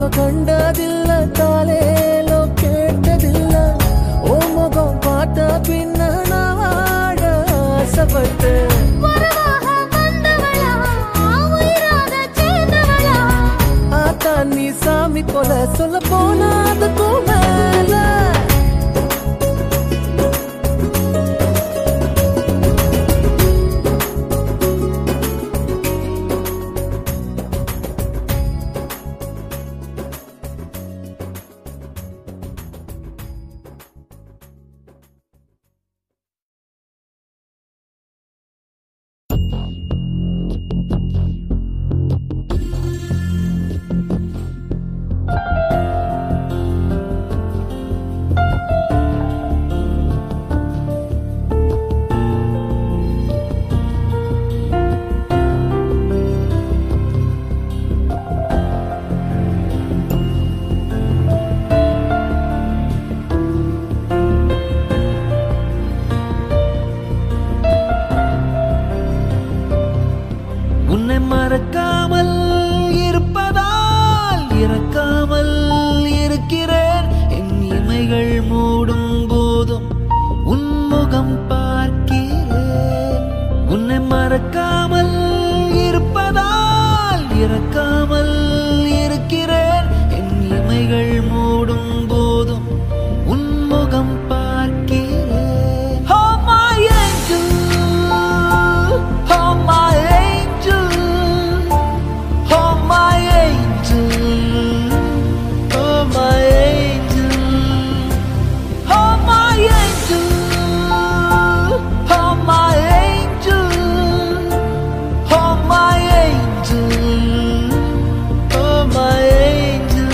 கண்டதில்ல தாலேலோ கேட்டதில்ல ஓ முகம் பார்த்த பின்ன நான் வாழ ஆசைப்பட்டேன் உறவாக வந்தவளா உயிராக சேர்ந்தவளா ஆத்தா நீ சாமி போல சொல்ல போனா அதுக்கும் மேல உன்னை மறக்காமல் இருப்பதால் இறக்காமல் இருக்கிறேன் என் இமைகள் மூடும் போதும் உன்முகம் பார்க்கிறேன் உன்னை மறக்காமல் இருப்பதால் இறக்காமல் இருக்கிறேன் என் இமைகள் மூடும் போதும் உன்முகம் பார்க்கிறேன் Oh my angel Oh my angel Oh my angel Oh my angel Oh my angel Oh my angel Oh my angel Oh my angel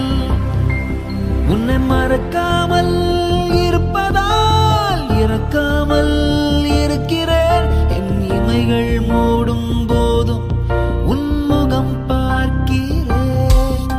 உன்னை மறக்காமல் இருப்பதால் இறக்காமல் இருக்கிறேன் என் இமைகள் மூடும் போதும் உன்முகம் பார்க்கிறேன்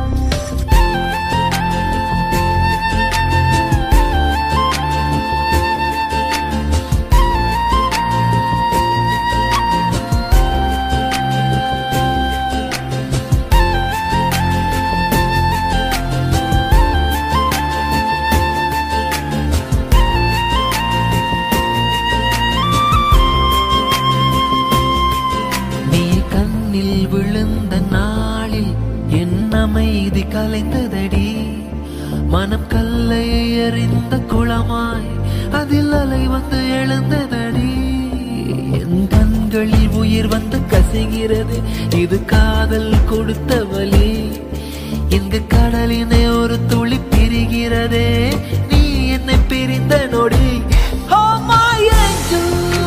நீ கண்ணில் விழுந்த நாளில் என் அமைதி கலைந்ததடி மனம் கல்லை எறிந்த குளமாய் அதில் அலை வந்து எழுந்ததடி என் கண்களில் உயிர் வந்து கசிகிறது இது காதல் கொடுத்த வலி இங்கு கடலினை ஒரு துளி பிரிகிறதே நீ என்னை பிரிந்த நொடி Oh my angel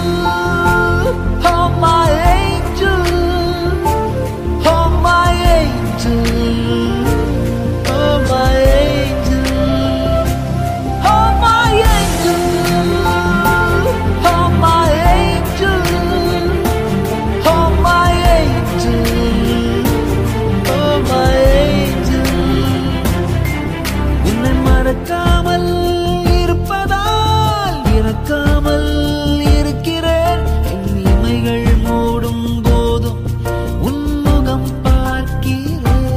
Oh my angel Oh my angel Oh my angel Oh my angel Oh my angel Oh my angel Oh my angel உன்னை மறக்காமல் இருப்பதால் இறக்காமல் இருக்கிறேன் என் இமைகள் மூடும் போதும் உன்முகம் பார்க்கிறேன்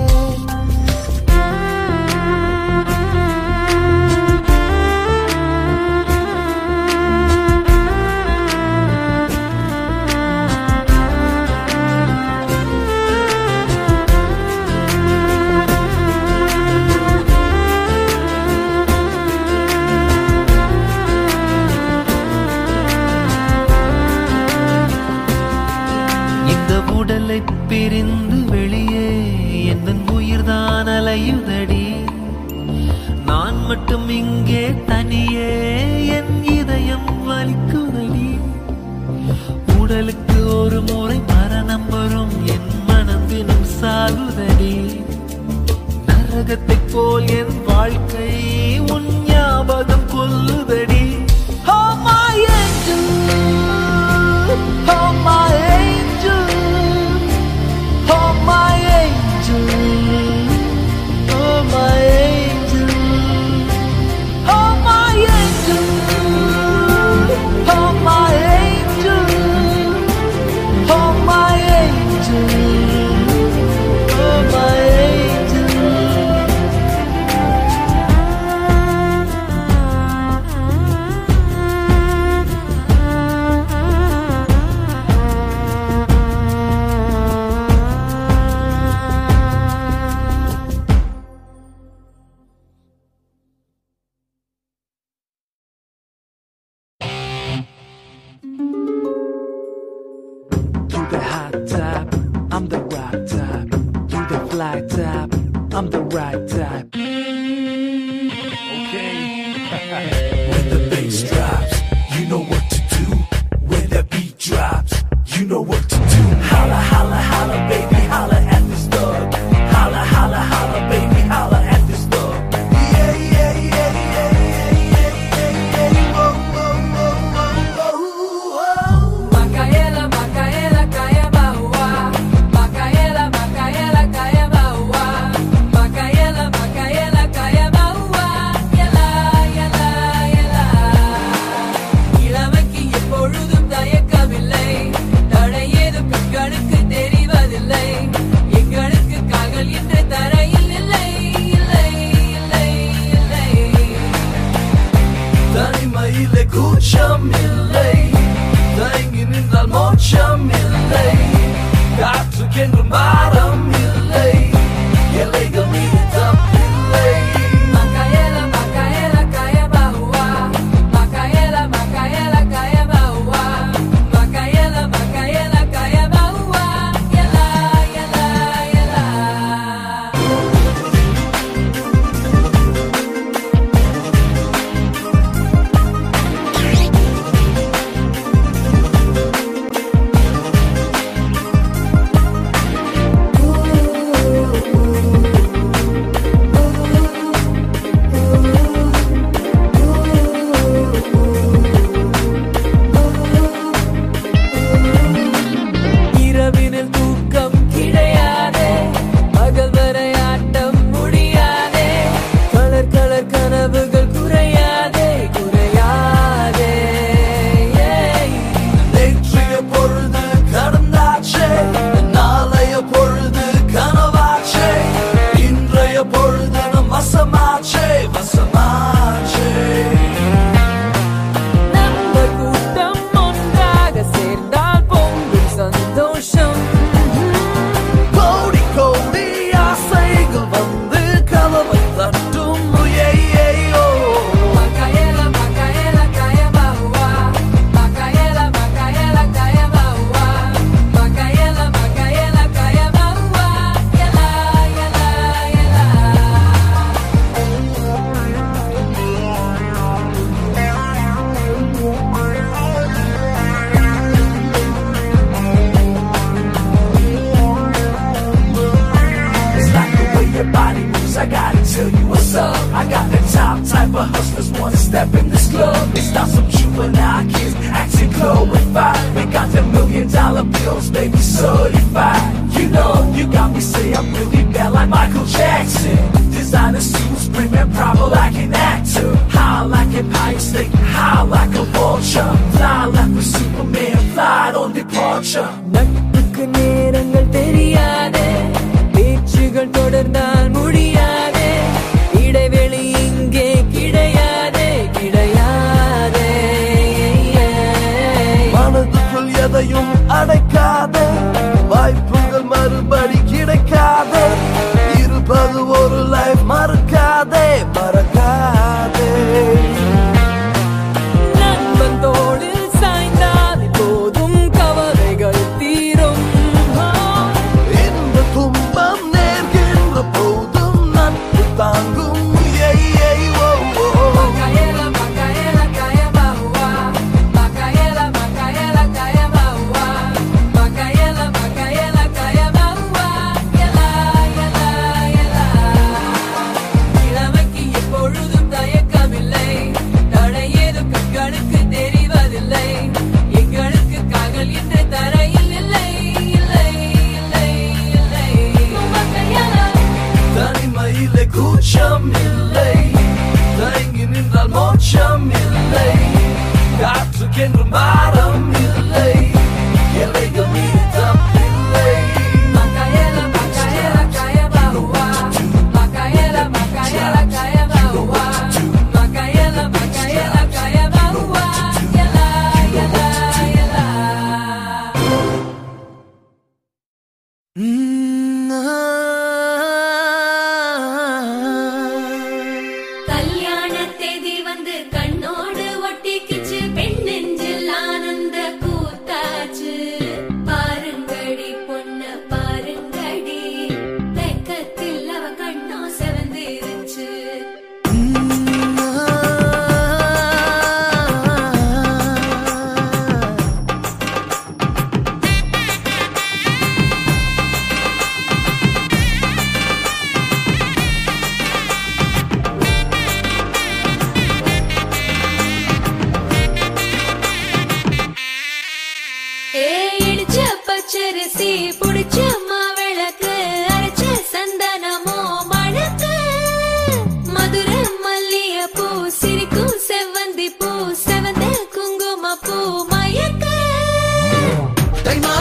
இந்த உடலை பிரிந்து வெளியே எந்த உயிர்தான் அலையுதடி நான் மட்டும் இங்கே தனியே என் இதயம் வலிக்குதடி உடலுக்கு ஒரு முறை மரணம் வரும் என் மனம் தினம் சாகுதடி நரகத்தைப் போல் என் வாழ்க்கை உன் ஞாபகம் கொல்லுதடி Oh my angel Oh my angel Oh my angel Oh my angel Oh my angel Oh my angel Oh my angel Oh my angel I'm the right type. Okay. when the bass drops, you know what to do. When the beat drops, you know what to do. Holla, holla, holla, baby, holla at this thug. Holla, holla, holla, baby, holla at this thug. Yeah, yeah, yeah, yeah, yeah, yeah, yeah, yeah. Whoa, whoa, whoa, whoa, whoa. Macaela, Macaela, caia baua. Macaela, Macaela, caia baua. Macaela, Macaela, caia baua. Yela, yela, yela. இளமைக்கு எப்பொழுதும் தயக்கமில்லை தடை ஏதும் கண்களுக்கு தெரிவதில்லை எங்களுக்கு கால்கள் என்ற தரையில் இல்லை இல்லை இல்லை இல்லை தனிமையிலே கூச்சம் இல்லை தயங்கி நின்றால் மோட்சம் இல்லை காற்றுக்கென்றும் பாரம் இல்லை எல்லைகள் மீது தப்பில்லை Macaela, Macaela, caia baua. Macaela, Macaela, caia baua. Macaela, Macaela, caia baua. Yela, yela, yela. இரவினில் தூக்கம் கிடையாதே பகல் வரை ஆட்டம் முடியாதே கலர் கலர் கனவுகள் குறையாதே குறையாதே ஏய். நேற்றைய பொழுது கடந்தாச்சே நாளைய பொழுது கனவாச்சே இன்றைய பொழுது நம் வசமாச்சே வசமாச்சே நம்ம கூட்டம் ஒன்றாக சேர்ந்தால் பொங்கும் சந்தோஷம் கோடி கோடி ஆசைகள் வந்து கதவை தட்டும் ஐயையோ. Macaela, Macaela, caia baua. Macaela, Macaela, caia baua. Macaela, Macaela, caia baua. Yela, yela, yela. It's like the way your body moves, I gotta tell you what's up. I got the top type of hustlers wanna step in this club. It's not some juvenile kids acting glorified. We got the million dollar bills, baby, certified. You know, you got me say I'm really bad like Michael Jackson. Designer suits, premium proper like an actor. High like Empire State, high like a vulture. Fly like a Superman, fly on departure. நட்புக்கு நேரங்கள் தெரியாதே பேச்சுகள் தொடர்ந்தால் முடியாதே இடைவெளி இங்கே கிடையாதே கிடையாதே மனதுக்குள் எதையும் அடைக்காத வாய்ப்புகள் மறுபடி கிடைக்காத இருப்பது ஒரு லைஃப் மறக்காதே மறக்காதே நண்பன் தோளில் சாய்ந்தால் போதும் கவலைகள் தீரும் இந்த துன்பம் நேர்கின்ற போதும் நட்பு தாங்கும் ஏய், ஏய், ஓ, ஓ. Macaela, Macaela, caia baua. Macaela, Macaela, caia baua. Macaela, Macaela, caia baua. Yela, yela, yela. இளமைக்கு எப்பொழுதும் தயக்கமில்லை தடை ஏதும் கண்களுக்கு தெரிவதில்லை எங்களுக்கு கால்கள் என்ற தரையில் இல்லை இல்லை இல்லை இல்லை தனிமையிலே கூச்சம் இல்லை தயங்கி நின்றால் மோட்சம் இல்லை காற்றுக்கென்றும் பாரம் இல்லை எல்லைகள் மீது தப்பில்லை Macaela, Macaela, caia baua. Macaela, Macaela, caia baua. Macaela, Macaela, caia baua. Yela, yela, yela. Mm, ah. கல்யாண தேதி வந்து கண்ணோடு ஒட்டிக்கிச்சு பெண் நெஞ்சில் ஆனந்த கூத்தாடுது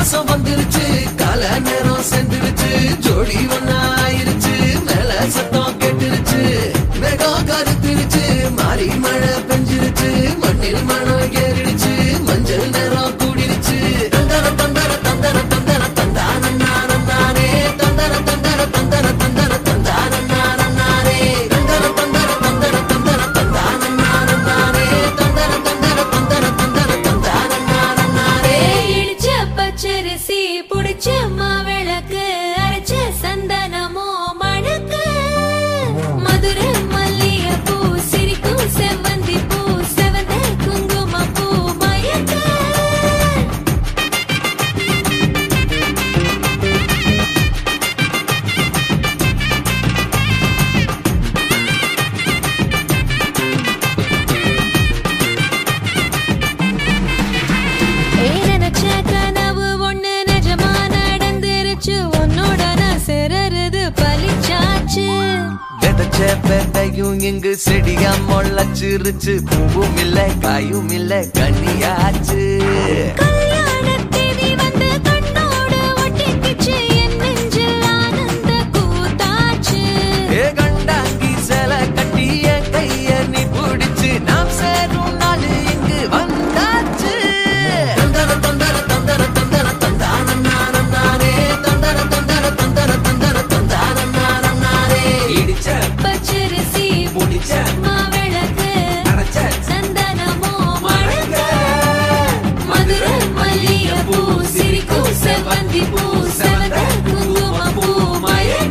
மாசம் வந்துருச்சு கால நேரம் சென்றுருச்சு ஜோடி ஒன்னா ஆயிருச்சு மேல சத்தம் கேட்டுருச்சு மேகம் கருத்துருச்சு மாறி மழை பெஞ்சிருச்சு மண்ணில் மனம் ஏறிடுச்சு மஞ்சள் நேரம் கூடிருச்சு தந்தர தந்தர தந்தர தந்தர தந்தான நானே தந்தர தந்தர தந்தர தந்தர தந்தான நானே தந்தர தந்தர தந்தர தந்தர தந்தான நானே தந்தர தந்தர தந்தர தந்தர தந்தான நானே இடிச்ச பச்சரிசி புடிச்ச மாவிளக்கு அரைச்ச சந்தனமோ மணக்கு மதுரை மல்லிகைப்பூ சிரிக்கும் செவ்வந்தி பூ செவந்த குங்குமப்பூ மயக்க ஏய், நினைச்ச கனவு ஒண்ணு நிஜமா நடந்துருச்சு உன்னோட நான் சிறருது பலிச்சாச்சு விதைச்ச விதையும் இங்கு செடியா முளைச்சிருச்சு பூவும் இல்ல காயும் இல்ல கனியாச்சு கல்யாணத் தேதி வந்து கண்ணோடு ஒட்டிக்கிச்சு, என் நெஞ்சில் ஆனந்த கூத்தாச்சு. ஏ கண்டாங்கி சில கட்டி என் கைய நீ பிடிச்சு நாம் சேரும் நாள் இங்கு வந்தாச்சு தந்தர தந்தர தந்தர தந்தர தந்தான நானம் நானே தந்தர தந்தர தந்தர தந்தர தந்தான நானம் நானே இடிச்ச பச்சரிசி முடிச்ச மாவிளக்கு, அரைச்ச சந்தனமோ மணக்க. மதுரை மல்லிகைப்பூ, சிரிக்கும் செவ்வந்தி பூ, செவந்த குங்குமப்பூ மயக்க.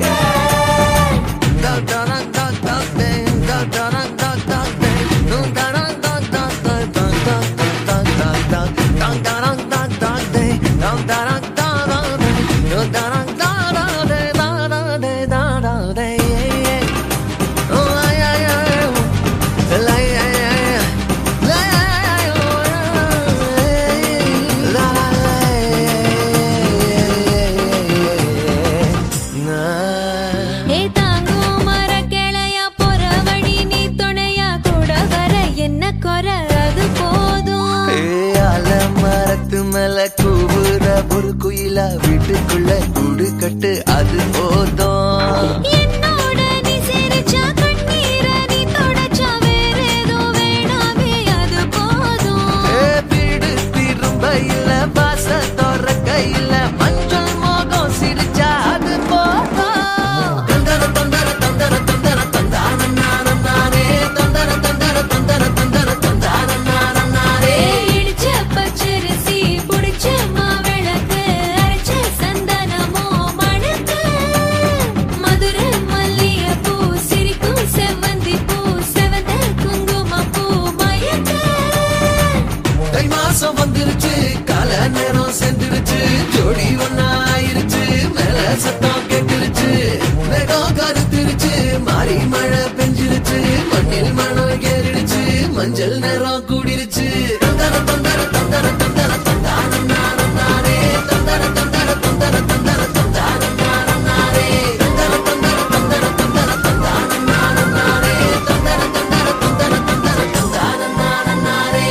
ஏ தாங்கும் மரக்கிளையா, போற வழி நீ துணையா, கூட வர என்ன குறை, அது போதும் மரத்து மேல கூவுற ஒரு குயிலா வீட்டுக்குள்ள கூடு கட்டு அது போதும் என்னோட நீ சிரிச்சா கண்ணீர நீ தொடச்சா வேற ஏதோ வேணாமே அது போதும் ஏ, வீடு திரும்ப இல்ல வாச திறக்க இல்ல மஞ்சள் மோகம் சிரிச்சா அது போதும் தந்தர தந்தர தந்தர தந்தர தந்தான நானம் நானே தந்தர தந்தர தந்தர தந்தர தந்தான நானம் நானே இடிச்ச பச்சரிசி புடிச்ச மாவிளக்கு அரைச்ச சந்தனமோ மணக்கு மதுரை மல்லிகைப்பூ சிரிக்கும் செவ்வந்தி பூ செவந்த குங்குமப்பூ மயக்க தை மாசம் வந்துருச்சு கால நேரம் சென்றுருச்சு ஜோடி ஒன்னா ஆயிருச்சு மேல சத்தம் கேட்டுருச்சு மேகம் கருத்துருச்சு மாறி மழை பெஞ்சிருச்சு மண்ணில் மனம் ஏறிடுச்சு மஞ்சள் நேரம் கூடிருச்சு தந்தர தந்தர தந்தர தந்தர தந்தான நானம் நானே தந்தர தந்தர தந்தர தந்தர தந்தான நானம் நானே தந்தர தந்தர தந்தர தந்தர தந்தான நானம் நானே தந்தர தந்தர தந்தர தந்தர தந்தான நானம் நானே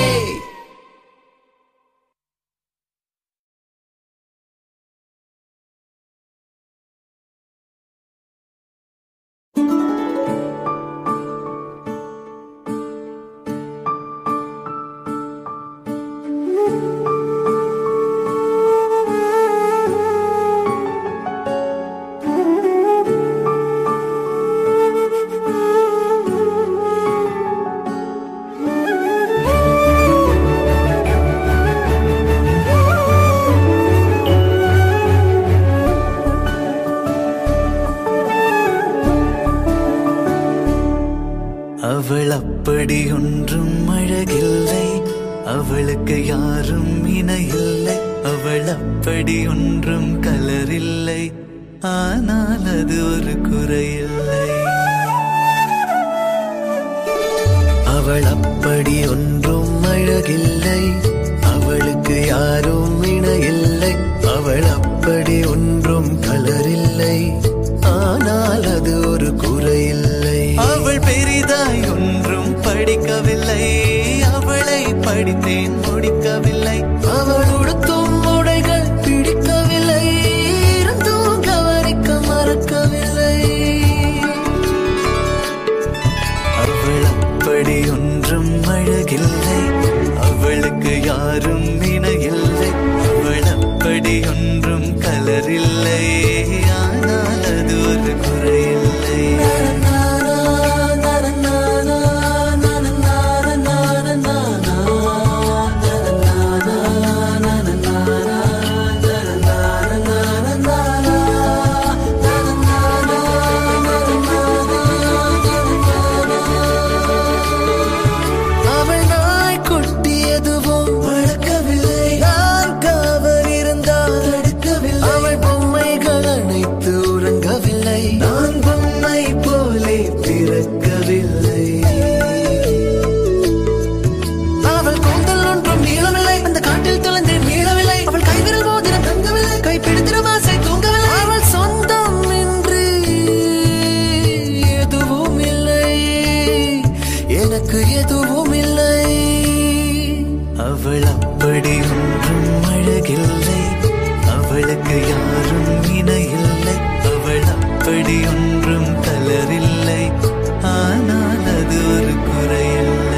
அவள் அப்படி ஒன்றும் அழகில்லை அவளுக்கு யாரும் இணையில்லை அவள் அப்படி ஒன்றும் கலரில்லை ஆனால் அது ஒரு குறையில்லை அவள் அப்படி ஒன்றும் அழகில்லை அவளுக்கு யாரும் இணையில்லை அவள் அப்படி ஒன்றும் கலரில்லை ஆனால் அது ஒரு குறையில்லை அவள் பெரிதாய் ஒன்றும் படிக்கவில்லை அவளை படித்தேன் முடிக்கவில்லை அவள் உடுத்தும் உடைகள் பிடிக்க இல்லை ஆனால் அது ஒரு குறையில்லை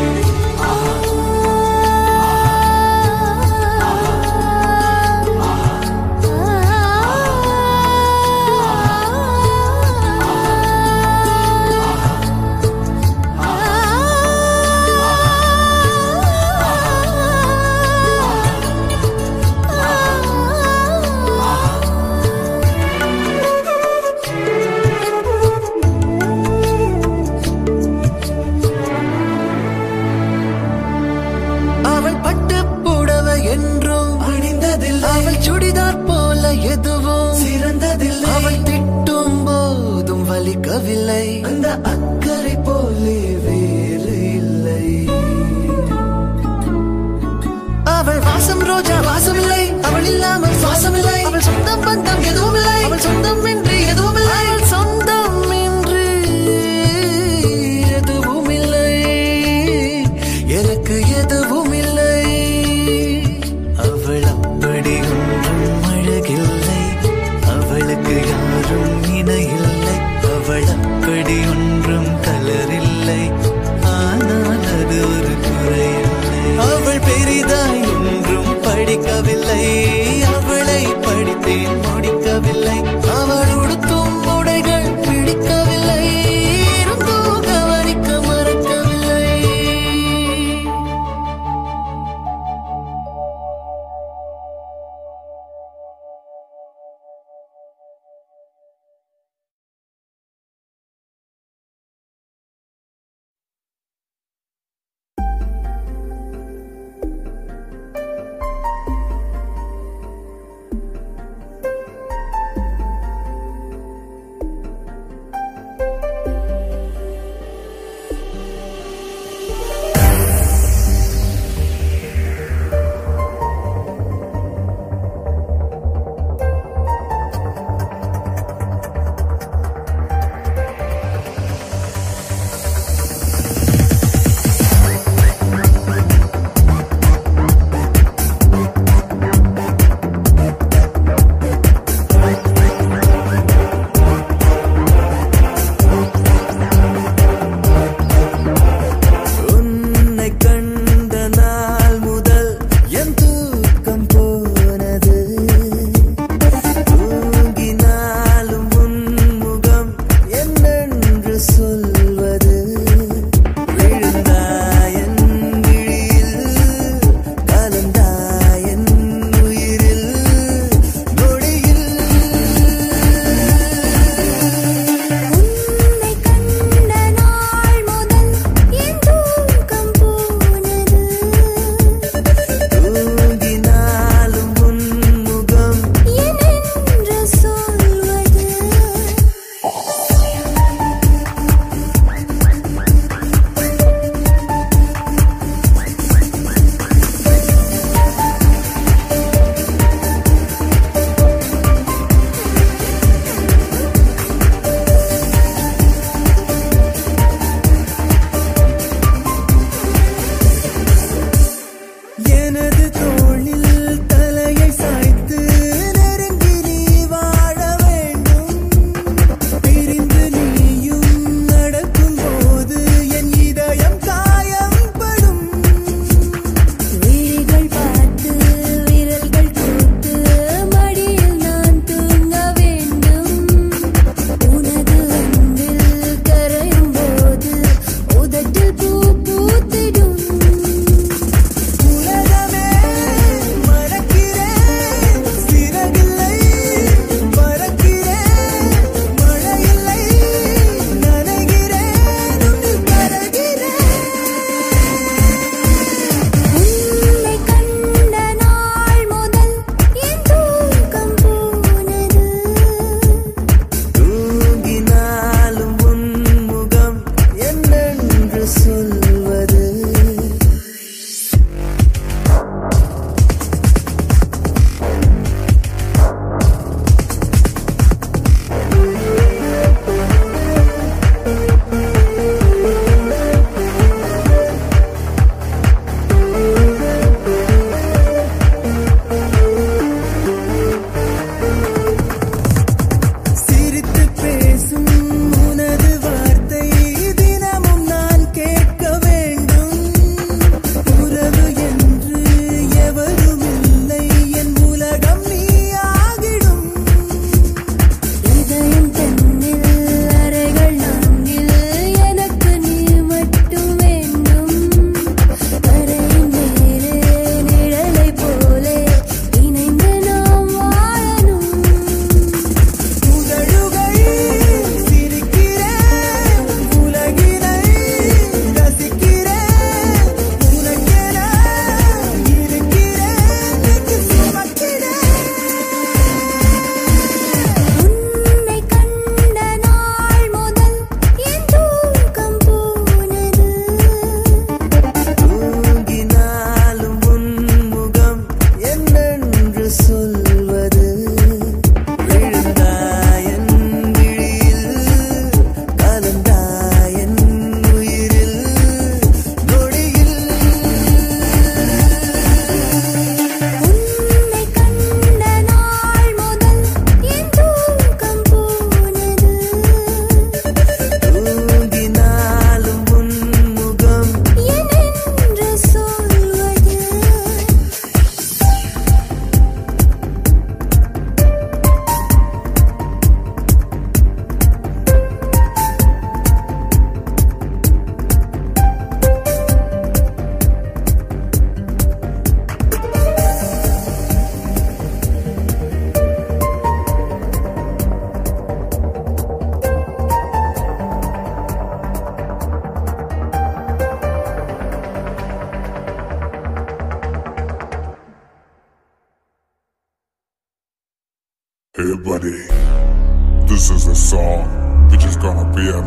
அவள் பட்டு புடவை என்றும் அணிந்ததில்லை அவள் சுடிதார் போல எதுவும் சிறந்ததில்லை அவள் திட்டும் போதும் வலிக்கவில்லை அந்த அக்கறை போலே வேறு இல்லை அவள் வாசம் ரோஜா வாசமில்லை அவள் இல்லாமல் சுவாசமில்லை அவள் சொந்தம் பந்தம் எதுவும் இல்லை அவள் சொந்தம் இன்றி எதுவும் இல்லை அவள் சொந்தம் இன்றி எதுவும் இல்லை எனக்கு எதுவும் இல்லை அவள் அப்படி ஒன்றும் அழகில்லை அவளுக்கு யாரும் இணையில்லை அவள் அப்படி ஒன்றும் கலரில்லை ஆனால் அது ஒரு குறையில்லை அவள் பெரிதாய் ஒன்றும் படிக்கவில்லை அவளை படித்தேன் முடிக்கவில்லை அவள் உடுத்தும்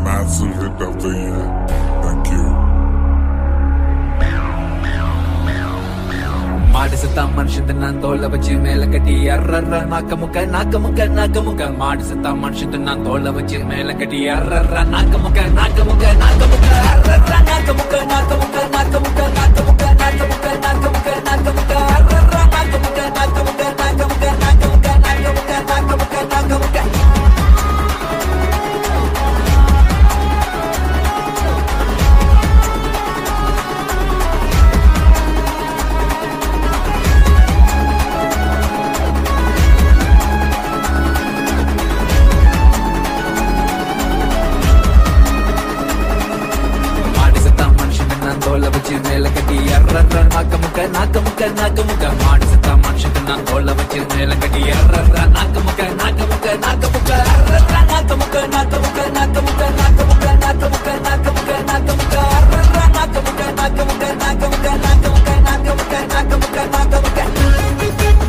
massive hit of the year. Thank you. மாடு செத்தா மனுஷன் நான் தோலை வச்சு மேல கட்டி அர்றர்ற நாக்க முக்க நாக்க முக்க நாக்க முக்க மாடு செத்தா மனுஷன் நான் தோலை வச்சு மேல கட்டி அர்றர்ற நாக்க முக்க நாக்க முக்க நாக்க முக்க அர்றர்ற நாக்க முக்க நாக்க முக்க நாக்க முக்க நாக்க முக்க நாக்க முக்க நாக்க முக்க நாக்க முக்க அர்றர்ற நாக்க முக்க நாக்க முக்க நாக்க முக்க நாக்க முக்க நாக்க முக்க நாக்க முக்க நாக்க முக்க மாடு செத்தா மனுஷன் நான் தோலை வச்சு மேல கட்டி அர்றர்ற நாக்க முக்க நாக்க முக்க நாக்க முக்க மாடு செத்தா மனுஷன் நான் தோலை வச்சு மேல கட்டி அர்றர்ற நாக்க முக்க நாக்க முக்க நாக்க முக்க அர்றர்ற நாக்க முக்க நாக்க முக்க நாக்க முக்க நாக்க முக்க நாக்க முக்க நாக்க முக்க நாக்க முக்க அர்றர்ற நாக்க முக்க நாக்க முக்க நாக்க முக்க நாக்க முக்க நாக்க முக்க நாக்க முக்க நாக்க முக்க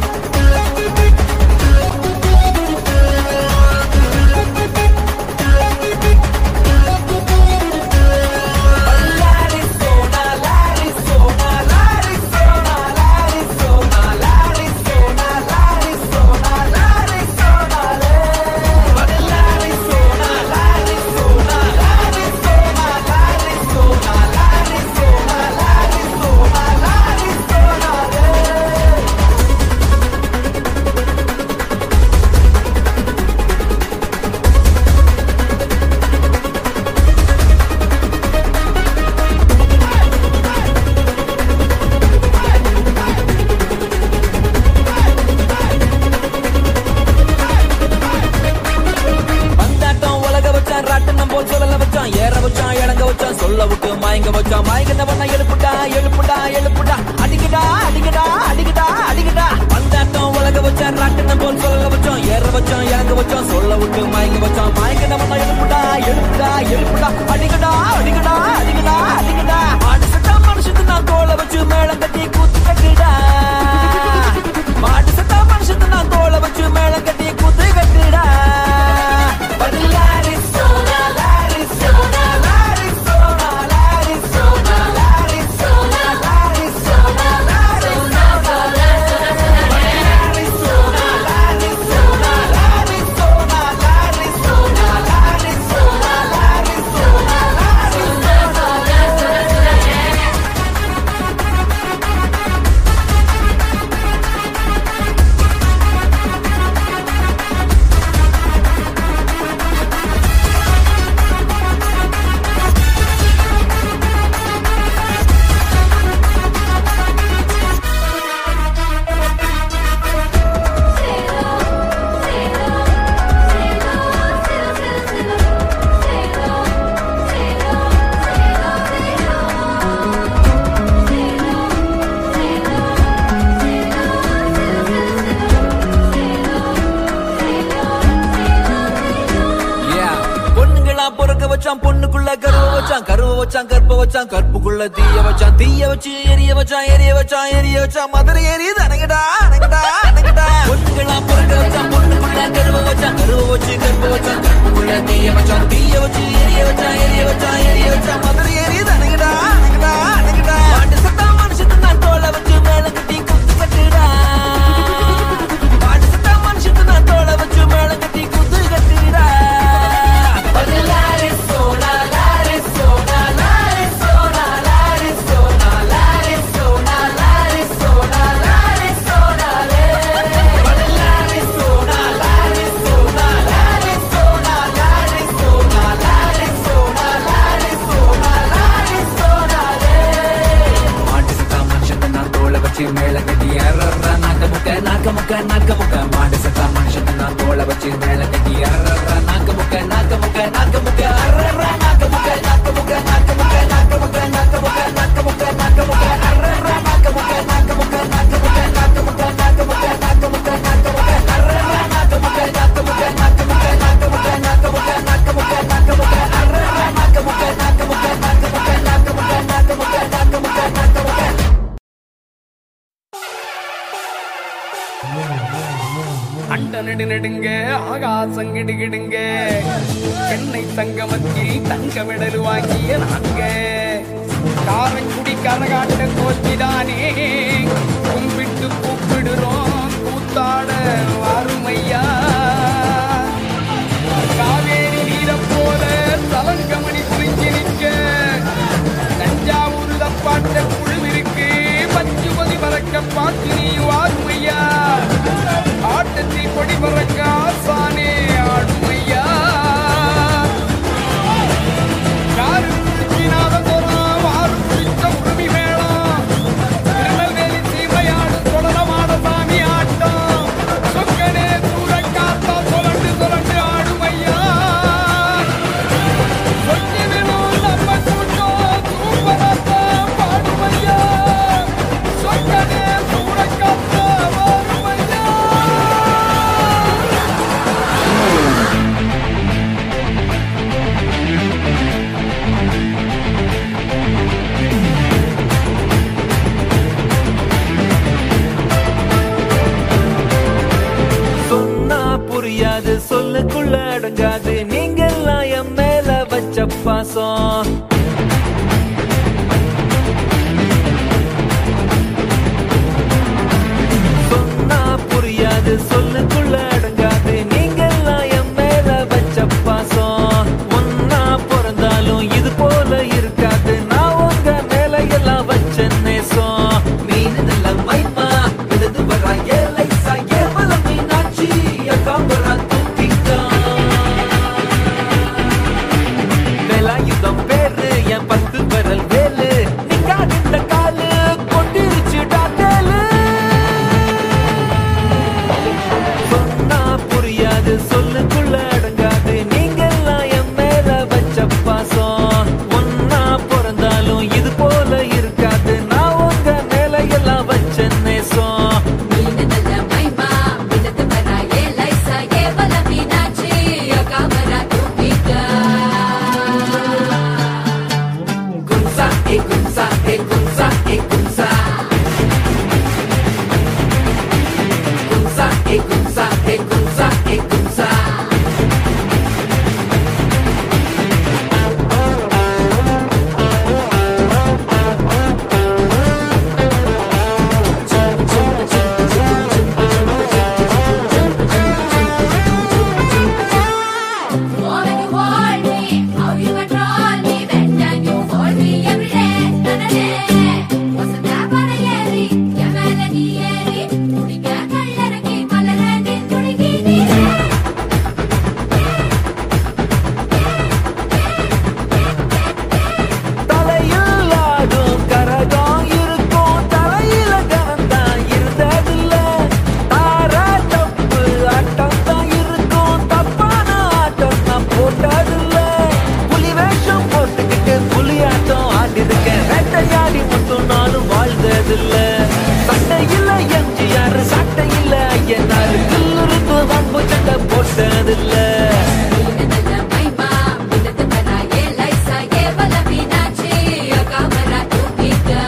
வந்தாட்டம் உலக வச்சான் ராட்டனம் போல் சொல்லல வச்சான் ஏற வச்சான் இறங்க வச்சான் சொல்ல விட்டு மயங்க வச்சான் மயங்கின பண்ண எழுப்புடா எழுப்புடா எழுப்புடா அடிக்கடா அடிக்கடா அடிக்கடா அடிக்கடா வந்தாட்டம் உலக வச்சான் ராட்டனம் போல் சொல்லல வச்சான் ஏற வச்சான் இறங்க வச்சான் சொல்ல விட்டு மயங்க வச்சான் மயங்கின பண்ண எழுப்புடா எழுப்புடா எழுப்புடா அடிக்கடா அடிக்கடா அடிக்கடா அடிக்கடா மாடு சட்டா மனுஷத்து நான் தோலை வச்சு மேளம் கட்டி கூத்து கட்டுடா மாடு சட்டா மனுஷத்து நான் தோலை வச்சு மேளம் கட்டி கூத்து கட்டுடா Yeah. பொண்ணுங்களா பொறுக்க வச்சான் பொண்ணுக்குள்ள கருவ வச்சான் கருவ வச்சான் கற்ப வச்சான் கற்புக்குள்ள தீய வச்சான் தீய வச்சு எரிய வச்சான் எரிய வச்சான் எரிய வச்சான் மதுரை எரியுது அணங்கடா அணங்கடா அணங்கடா பொண்ணுங்களா பொறுக்க வச்சான் பொண்ணுக்குள்ள கருவ வச்சான் கருவ வச்சு கற்ப வச்சான் கற்புக்குள்ள தீய வச்சான் தீய வச்சு எரிய வச்சான் எரிய வச்சான் எரிய வச்சான் மதுரை எரியுது அணங்கடா அணங்கடா அணங்கடா மாட்டு சத்தா மனுஷத்து நான் தோலை வச்சு மேல கட்டி குத்து கட்டுடா மாட்டு சத்தா மனுஷத்து நான் தோலை வச்சு மேல கட்டி குத்து கட்டுடா மாட்டு சத்தா மனுஷன் நான் தோலை வச்சு மேல கட்டி அறற நாக்க முக்க நாக்க முக்க நாக்க முக்க மாட்டு சத்தா மனுஷன் நான் தோலை வச்சு மேல கட்டி அறற நாக்க முக்க நாக்க முக்க நாக்க முக்க அறற நாக்க முக்க நாக்க முக்க நாக்க முக்க நாக்க முக்க நாக்க முக்க நாக்க முக்க நாக்க முக்க அறற நாக்க முக்க நாக்க முக்க நாக்க முக்க நாக்க முக்க நாக்க முக்க நாக்க முக்க நாக்க முக்க அறற நாக்க முக்க நாக்க முக்க நாக்க முக்க நாக்க முக்க நாக்க முக்க நாக்க முக்க நாக்க முக்க அறற நாக்க முக்க நாக்க முக்க நாக்க முக்க நாக்க முக்க நாக்க முக்க நாக்க முக்க நாக்க முக்க அண்டன் நடு நடுங்க ஆகாசம் கிடுகிடுங்க பெண்ணை தங்கமத்தில் தங்க மெடல் வாங்கிய நாங்க காரக்குடி கரகாட்ட கோச்சிதானே கும்பிட்டு கூப்பிடுறோம் கூத்தாட வாருமையா காவேரி நீரை போல தலங்கமணி குறிஞ்சி நிற்க தஞ்சாவூர் தப்பாட்ட குழுவிற்கு பச்சுமதி பறக்க பார்த்து நீ வாருமையா ஆட்டத்தில் கொடி பறக்க ஆசானே ஆடுமையா யாரு நாதபுரம் வாரு பிடித்த உரிமை மேளம் திருநெல்வேலி சீமையாடு தொடரமான சாமி ஆட்டம் சொக்கனே சூரக்காத்தா சுரண்டு சுரண்டு ஆடுமையா சொக்கி விழும் நம்ம கூட்டம் சூப்பராத்தான் பாடுமையா சொக்கனே சூரக்காத்தா வாருமையா சொன்னா புரியாது சொல்லுக்குள்ள அடங்காது நீங்க எல்லாம் என் மேல வச்ச பாசம் சொன்னா புரியாது சொல்லுக்குள்ள அடங்காது நீங்க எல்லாம் என் மேல வச்ச பாசம் ஒன்னா பிறந்தாலும் இது போல இருக்காது நான் உங்க மேல எல்லாம் வச்ச நேசம் மீனதல்ல மைமா விழுது வரா ஏலை சாயே வல மீனாட்சி காம்பரா தூக்கிக்கா வேலாயுதம் பேரு என் பத்து விரல் வேலு நிக்காதித்த காலு கொட்டிருச்சுடா தேலு சொன்னா புரியாது சொல்லுக்குள்ள அடங்காது நீங்க எல்லாம் என் மேல வச்ச பாசம் ஒன்னா பிறந்தாலும் இது போல இருக்காது நான் உங்க மேல எல்லாம் வச்ச நேசம் மீனதல்ல மைமா விழுது வரா ஏலை சாயே வல மீனாட்சி காமரா தூக்கிக்கா கும்சா ஏ கும்சா ஏ கும்சா ஏ கும்சா கும்சா ஏ கும்சா ஏ கும்சா ஏ கும்சா Oh, when you hold me, how you control me, when can you hold me every day, none a day. What's the tap on a yeri, ya melody yeri, துடிக்க கல்லறக்கி மலரடி துடிக்கி நீரே. தலையில் ஆடும் கரகம் இருக்கும் தலையில கனந்தான் இருந்ததில்ல தாரா தப்பு ஆட்டம் தான் இருக்கும் தப்பான ஆட்டம் நான் போட்டதில்ல புலி வேஷம் போட்டுக்கிட்டு புலி ஆட்டம் ஆடிருக்கேன் வேட்டையாடி மட்டும் நானும் வாழ்ந்ததில்ல சட்டையில் எம்ஜிஆர் சட்டையில் ஐயனார் கில்லுருக்கு வம்பு சட்டை போட்டதில்ல மீனதல்ல மைமா, விழுது வரா ஏலை சாயே வல மீனாட்சி காமரா தூக்கிக்கா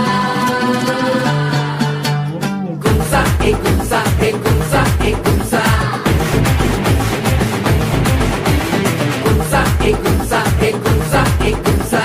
கும்சா ஏ கும்சா ஏ கும்சா ஏ கும்சா கும்சா ஏ கும்சா ஏ கும்சா ஏ கும்சா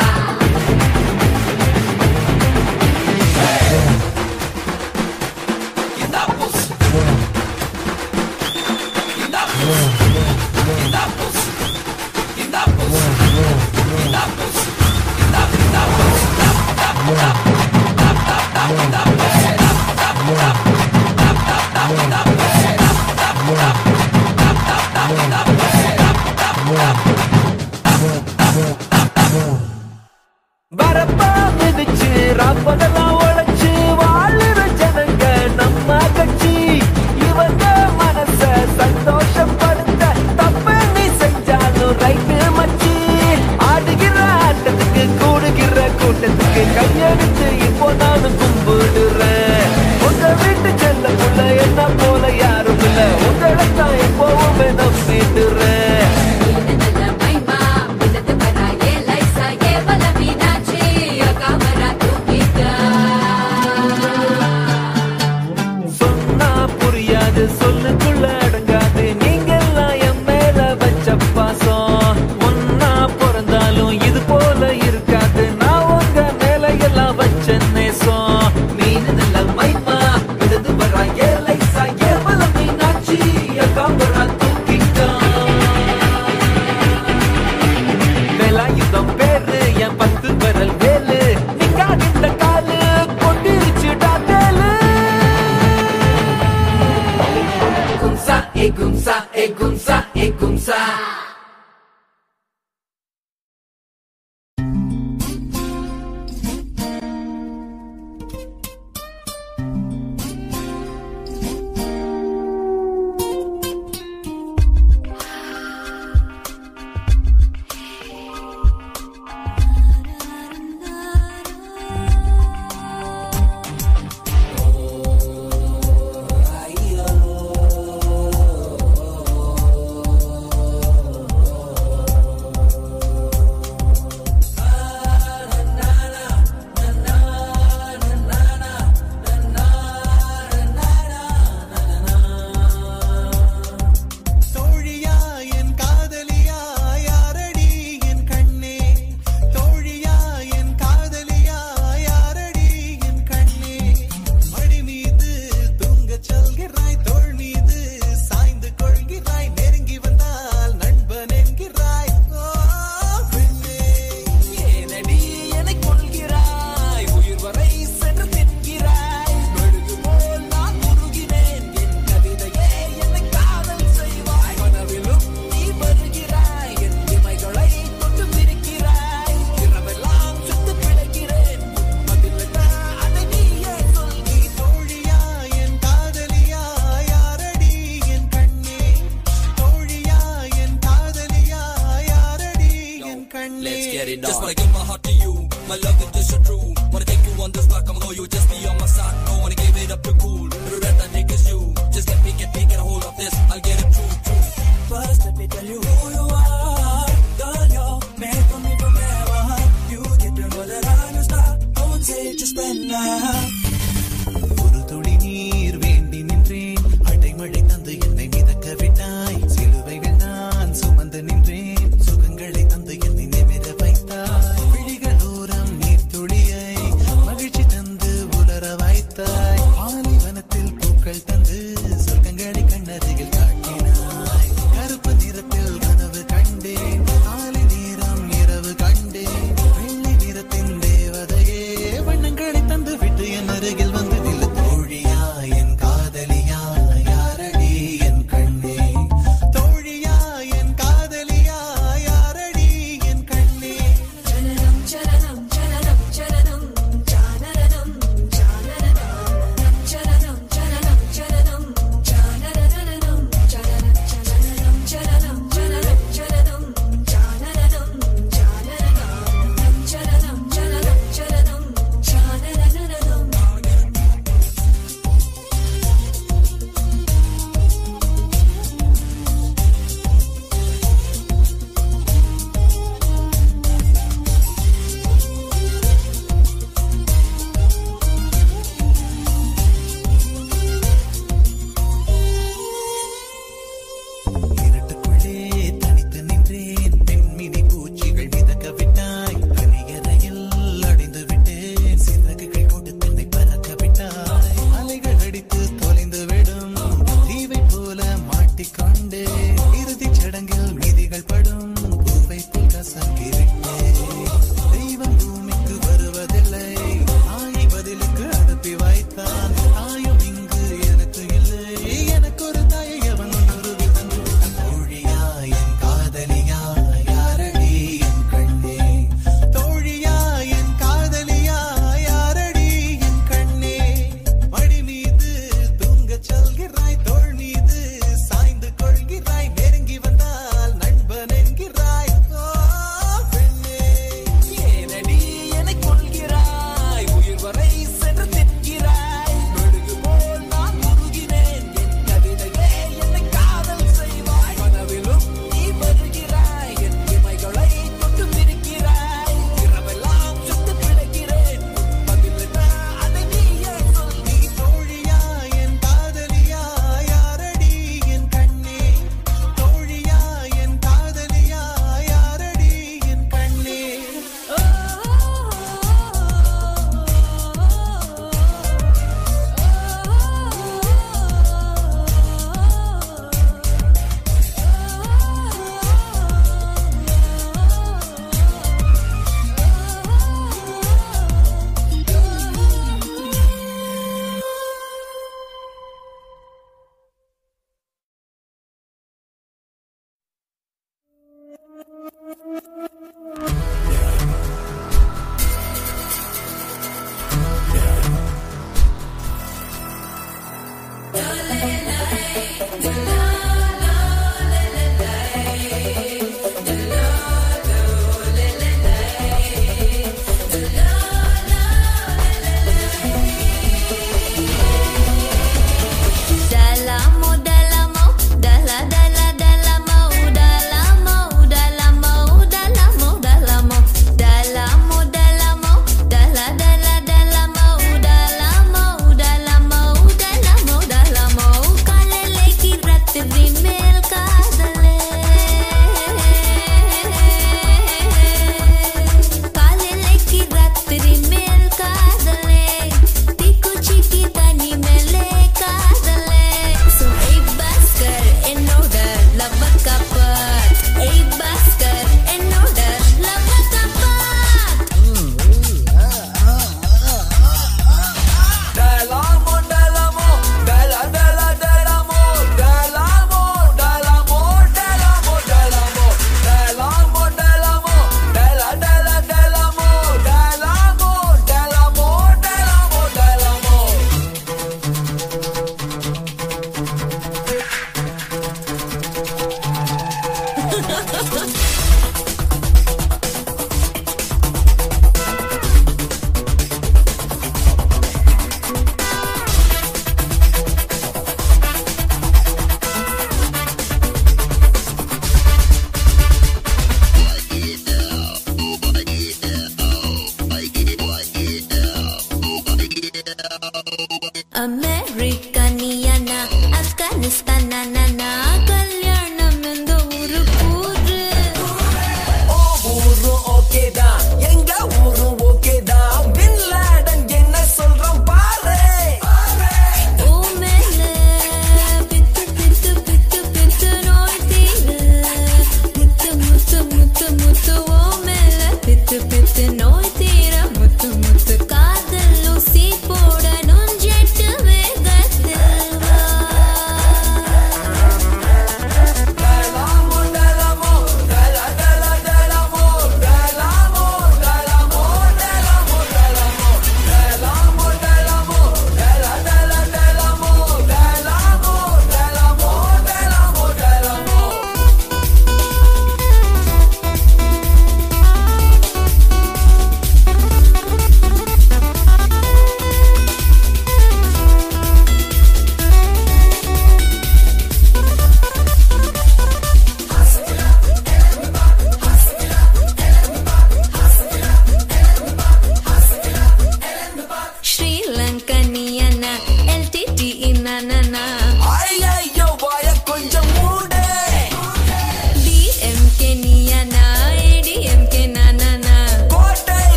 வரப்பா மிதிச்சு ராப்பதெல்லாம் உழைச்சு வாழுற ஜனங்க நம்ம கட்சி இவங்க மனச சந்தோஷப்படுத்த தப்பு நீ செஞ்சாலும் ரைட்டு மச்சி ஆடுகிற ஆட்டத்துக்கு கூடுகிற கூட்டத்துக்கு கையெடுத்து இப்போ நானும் கும்பிடுறேன் உங்க வீட்டு செல்ல புள்ள என்ன போல யாரும் இல்ல உங்களை தான் எப்பவுமே நம்பிடுறேன் மீனதல்ல மைமா, விழுது வரா ஏலை சாயே வல மீனாட்சி காமரா தூக்கிக்கா it Just on. wanna give my heart to you. My love is just so true. Wanna take you on this block, I'ma know you just be on my side. Don't wanna give it up to cool. Every breath I take is you. Just get me, get me, get a hold of this. I'll get it true, true. First, let me tell you who you are. Girl, you're made for me forever. You get to know that I'm a star. I would say just spend now. ஒரு துளி நீர் வேண்டி நின்றேன் அடைமழை தந்து என்னை மிதக்க விட்டாய் சிலுவைகள் நான் சுமந்து நின்றேன் சுகங்களை தந்து என்னை நிமிர வைத்தாய் விழிகளோரம் நீர் துளியை மகிழ்ச்சி தந்து உலர வைத்தாய் பாலைவனத்தில் பூக்கள் தந்து சொர்க்கங்களை கண்ணருகில் காட்டினாய் கருப்பு நிறத்தில் கனவு கண்டேன் காலை நேரம் இரவு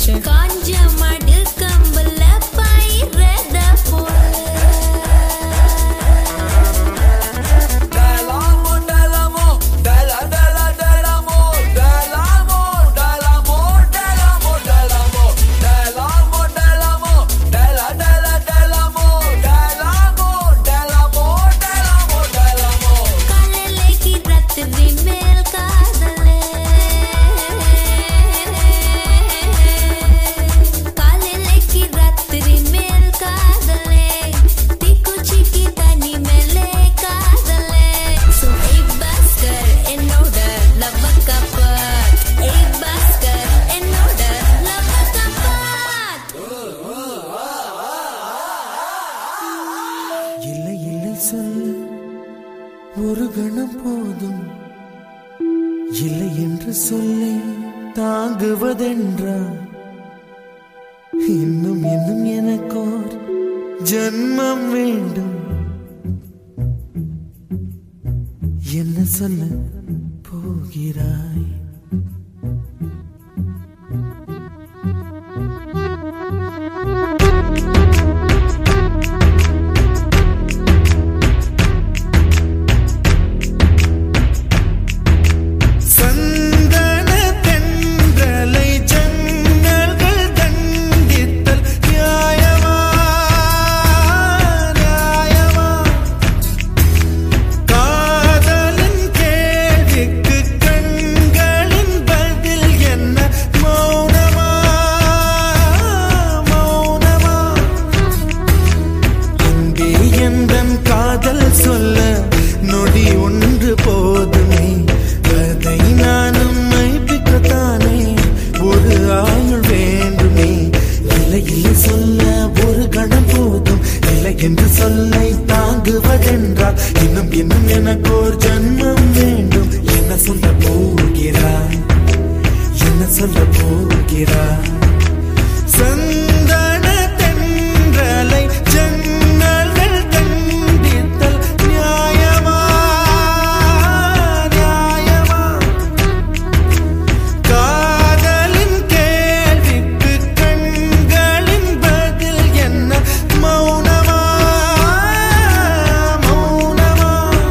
காஞ்ச மடு கம்புல பயிரத போல Dalamo, dalamo, dala, dala, dalamo, dalamo, dalamo, dalamo, dalamo, dalamo, dalamo, dala, dala, dalamo, dalamo, dalamo, dalamo, dalamo. காலையிலே கிரத்துவின் மேல் காதலே காலையிலே கிரத்துவின் மேல் காதலே தீக்குச்சிக்கு தனி மேலே காதலே So, ஏய் பாஸ்கர், என்னோட love அ காப்பாத். ஏய் பாஸ்கர், என்னோட love அ காப்பாத். இல்லை இல்லை சொல்ல ஒரு கணம் போதும் இல்லை என்று சொல்லை தாங்குவதென்றா இன்னும் இன்னும் எனக்கோர் ஜன்மம் வேண்டும் என்ன சொல்ல போகிறாய் சந்தன தென்றலை ஜன்னல்கள் தண்டித்தல் நியாயமா நியாயமா காதலின் கேள்விக்கு கண்களின் பதில் என்ன மௌனமா மௌனமா அன்பே எந்தன் காதல் சொல்ல நொடி ஒன்று போதுமே அதை நானும் மைப்பிக்கத்தானே ஒரு ஆயுள் வேண்டுமே இல்லை இல்லை சொல்ல ஒரு கணம் போதும் இல்லை என்று சொல்லை தாங்குவதென்றால் இன்னும் இன்னும் எனக்கு ஒரு ஜன்மம் வேண்டும் என்ன சொல்ல போகிறாய் என்ன சொல்ல போகிறாய் சந்தன தென்றலை ஜன்னல்கள் தண்டித்தல் நியாயமா நியாயமா காதலின் கேள்விக்கு கண்களின் பதில் என்ன மௌனமா மௌனமா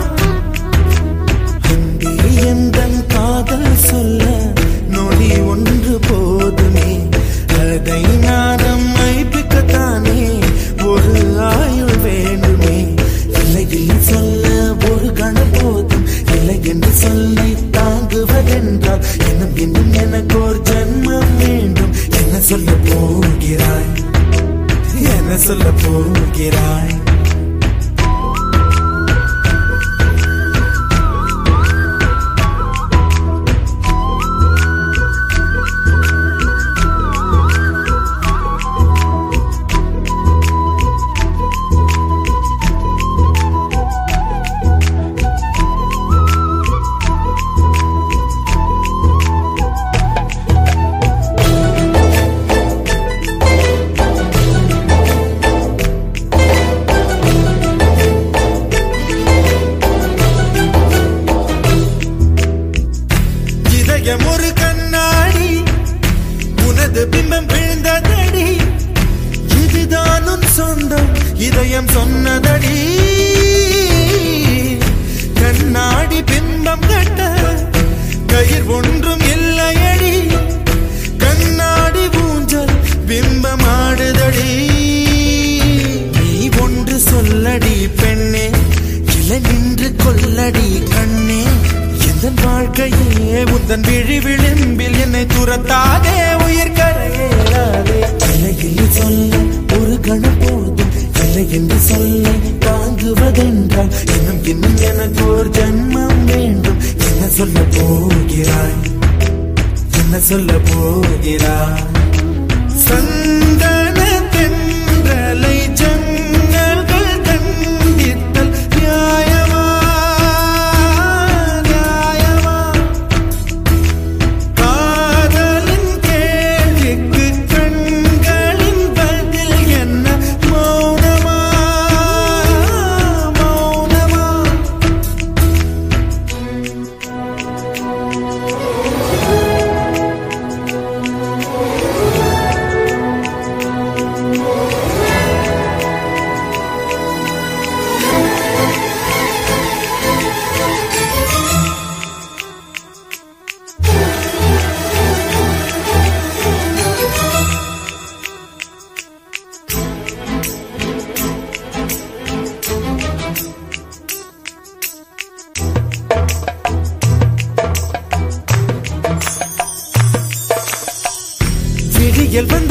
அன்பே எந்தன் காதல் சொல்ல நொடி ஒன்று போதுமே அதை நானும் மைப்பிக்கத்தானே ஒரு ஆயுள் வேண்டுமே இல்லை இல்லை சொல்ல ஒரு கணம் போதும் இல்லை என்று சொல்லை தாங்குவதென்றால் இன்னும் இன்னும் எனக்கு ஒரு ஜன்மம் வேண்டும் என்ன சொல்ல போகிறாய் என்ன சொல்ல போகிறாய் இதயம் ஒரு கண்ணாடி உனது பிம்பம் விழுந்ததடி இதுதான் உன் சொந்தம் இதயம் சொன்னதடி கண்ணாடி பிம்பம் கட்ட கயிர் ஒன்றும் இல்லையடி கண்ணாடி ஊஞ்சல் பிம்பம் ஆடுதடி நீ ஒன்று சொல்லடி பெண்ணே இலை நின்று கொல்லடி கண்ணே எந்த வாழ்க்கையே உந்தன் விழி விளிம்பில் என்னை துரத்தாதே உயிர் கரையேறாதே இல்லை இல்லை சொல்ல ஒரு கணம் போதும் இல்லை என்று சொல்ல தாங்குவதென்றால் இன்னும் இன்னும் எனக்கு ஒரு ஜன்மம் வேண்டும் என்ன சொல்ல போகிறாய் என்ன சொல்ல போகிறாய் சந்தன தென்றலை ஜன்னல்கள் தண்டித்தல் நியாயமா நியாயமா காதலின் கேள்விக்கு கண்களின் பதில் என்ன மௌனமா மௌனமா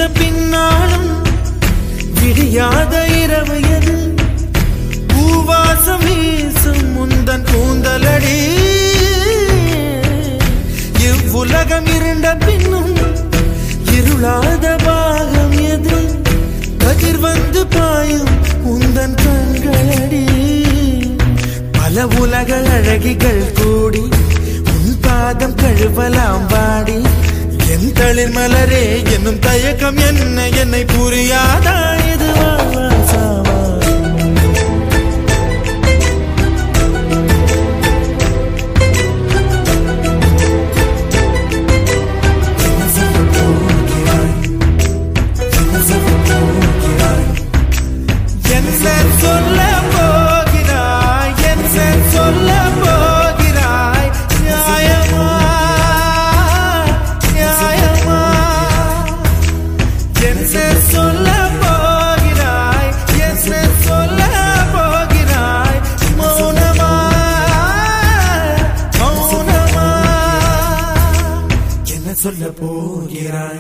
பின்னாலும் விடியாத இரவு எது பூவாசம் வீசும் முந்தன் கூந்தலடி இவ்வுலகம் இருண்ட பின்னும் இருளாத பாகம் எது கதிர் வந்து பாயும் உந்தன் கண்களடி பல உலக அழகிகள் கூடி உன் பாதம் கழுவலாம் வாடி என் தளிர் மலரே என்னும் தயக்கம் என்ன என்னை புரியாதா இது வாழ்வா சாவா என்ன சொல்ல போகிறாய் என்ன சொல்ல போகிறாய் நியாயமா நியாயமா என்ன சொல்ல போகிறாய் என்ன சொல்ல போகிறாய் மௌனமா மௌனமா என்ன சொல்ல போகிறாய்